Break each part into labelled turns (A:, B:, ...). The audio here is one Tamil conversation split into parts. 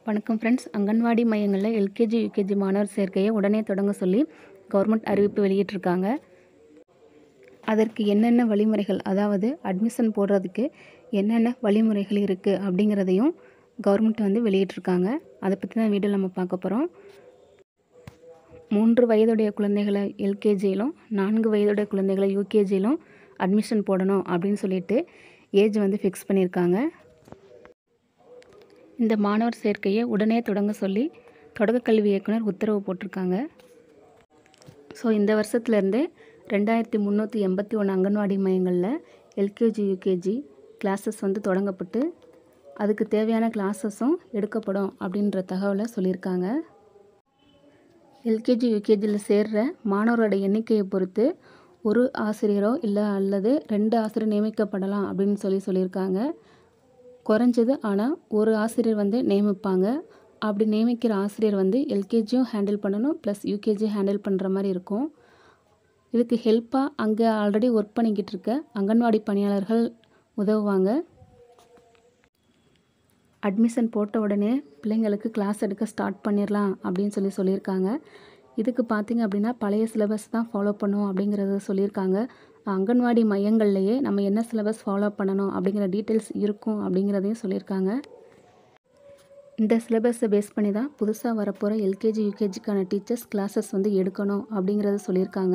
A: வணக்கம் ஃப்ரெண்ட்ஸ் அங்கன்வாடி மையங்களில் எல்கேஜி யூகேஜி மாணவர் சேர்க்கையை உடனே தொடங்க சொல்லி கவர்மெண்ட் அறிவிப்பு வெளியிட்டிருக்காங்க அதற்கு என்னென்ன வழிமுறைகள் அதாவது அட்மிஷன் போடுறதுக்கு என்னென்ன வழிமுறைகள் இருக்குது அப்படிங்கிறதையும் கவர்மெண்ட் வந்து வெளியிட்டிருக்காங்க அதை பற்றி தான் வீடியோ நம்ம பார்க்க போகிறோம் மூன்று வயதுடைய குழந்தைகளை எல்கேஜியிலும் நான்கு வயதுடைய குழந்தைகளை யூகேஜியிலும் அட்மிஷன் போடணும் அப்படின்னு சொல்லிட்டு ஏஜ் வந்து ஃபிக்ஸ் பண்ணியிருக்காங்க இந்த மாணவர் சேர்க்கையை உடனே தொடங்க சொல்லி தொடக்க கல்வி இயக்குனர் உத்தரவு போட்டிருக்காங்க ஸோ இந்த வருஷத்துலேருந்து ரெண்டாயிரத்தி முந்நூற்றி எண்பத்தி ஒன்று அங்கன்வாடி மையங்களில் எல்கேஜி யூகேஜி கிளாஸஸ் வந்து தொடங்கப்பட்டு அதுக்கு தேவையான கிளாஸஸும் எடுக்கப்படும் அப்படின்ற தகவலை சொல்லியிருக்காங்க எல்கேஜி யூகேஜியில் சேர்கிற மாணவரோட எண்ணிக்கையை பொறுத்து ஒரு ஆசிரியரோ இல்லை அல்லது ரெண்டு ஆசிரியர் நியமிக்கப்படலாம் அப்படின்னு சொல்லி சொல்லியிருக்காங்க குறைஞ்சது ஆனால் ஒரு ஆசிரியர் வந்து நியமிப்பாங்க அப்படி நியமிக்கிற ஆசிரியர் வந்து எல்கேஜியும் ஹேண்டில் பண்ணணும் ப்ளஸ் யூகேஜியும் ஹேண்டில் பண்ணுற மாதிரி இருக்கும் இதுக்கு ஹெல்ப்பாக அங்கே ஆல்ரெடி ஒர்க் பண்ணிக்கிட்டு இருக்க அங்கன்வாடி பணியாளர்கள் உதவுவாங்க அட்மிஷன் போட்ட உடனே பிள்ளைங்களுக்கு கிளாஸ் எடுக்க ஸ்டார்ட் பண்ணிடலாம் அப்படின்னு சொல்லி சொல்லியிருக்காங்க இதுக்கு பார்த்திங்க அப்படின்னா பழைய சிலபஸ் தான் ஃபாலோ பண்ணும் அப்படிங்கிறத சொல்லியிருக்காங்க அங்கன்வாடி மையங்கள்லேயே நம்ம என்ன சிலபஸ் ஃபாலோ பண்ணணும் அப்படிங்கிற டீட்டெயில்ஸ் இருக்கும் அப்படிங்கிறதையும் சொல்லியிருக்காங்க இந்த சிலபஸை பேஸ் பண்ணி தான் புதுசாக வரப்போகிற எல்கேஜி யூகேஜிக்கான டீச்சர்ஸ் கிளாஸஸ் வந்து எடுக்கணும் அப்படிங்கிறத சொல்லியிருக்காங்க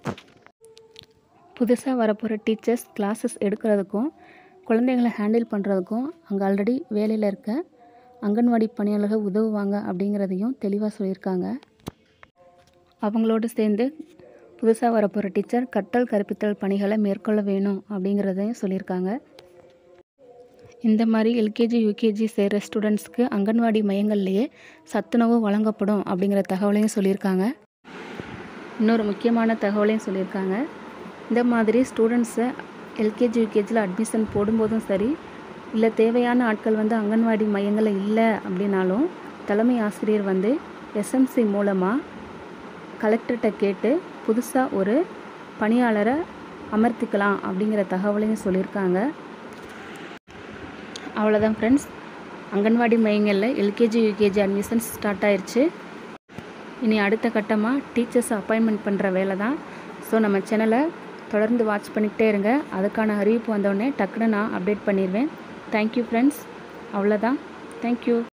A: புதுசாக வரப்போகிற டீச்சர்ஸ் கிளாஸஸ் எடுக்கிறதுக்கும் குழந்தைகளை ஹேண்டில் பண்ணுறதுக்கும் அங்கே ஆல்ரெடி வேலையில் இருக்க அங்கன்வாடி பணியாளர்கள் உதவுவாங்க அப்படிங்கிறதையும் தெளிவாக சொல்லியிருக்காங்க அவங்களோடு சேர்ந்து புதுசாக வரப்போகிற டீச்சர் கற்றல் கற்பித்தல் பணிகளை மேற்கொள்ள வேணும் அப்படிங்கிறதையும் சொல்லியிருக்காங்க இந்த மாதிரி எல்கேஜி யூகேஜி சேர்கிற ஸ்டூடெண்ட்ஸ்க்கு அங்கன்வாடி மையங்கள்லேயே சத்துணவு வழங்கப்படும் அப்படிங்கிற தகவலையும் சொல்லியிருக்காங்க இன்னொரு முக்கியமான தகவலையும் சொல்லியிருக்காங்க இந்த மாதிரி ஸ்டூடெண்ட்ஸை எல்கேஜி யூகேஜியில் அட்மிஷன் போடும்போதும் சரி இல்லை தேவையான ஆட்கள் வந்து அங்கன்வாடி மையங்களில் இல்லை அப்படின்னாலும் தலைமை ஆசிரியர் வந்து எஸ்எம்சி மூலமாக கலெக்டர்கிட்ட கேட்டு புதுசாக ஒரு பணியாளரை அமர்த்திக்கலாம் அப்படிங்கிற தகவலையும் சொல்லியிருக்காங்க அவ்வளோதான் ஃப்ரெண்ட்ஸ் அங்கன்வாடி மையங்களில் எல்கேஜி யூகேஜி அட்மிஷன்ஸ் ஸ்டார்ட் ஆயிடுச்சு இனி அடுத்த கட்டமாக டீச்சர்ஸ் அப்பாயின்மெண்ட் பண்ணுற வேலை தான் ஸோ நம்ம சேனலை தொடர்ந்து வாட்ச் பண்ணிக்கிட்டே இருங்க அதுக்கான அறிவிப்பு வந்தோடனே டக்குன்னு நான் அப்டேட் பண்ணிடுவேன் தேங்க்யூ ஃப்ரெண்ட்ஸ் அவ்வளோதான் தேங்க்யூ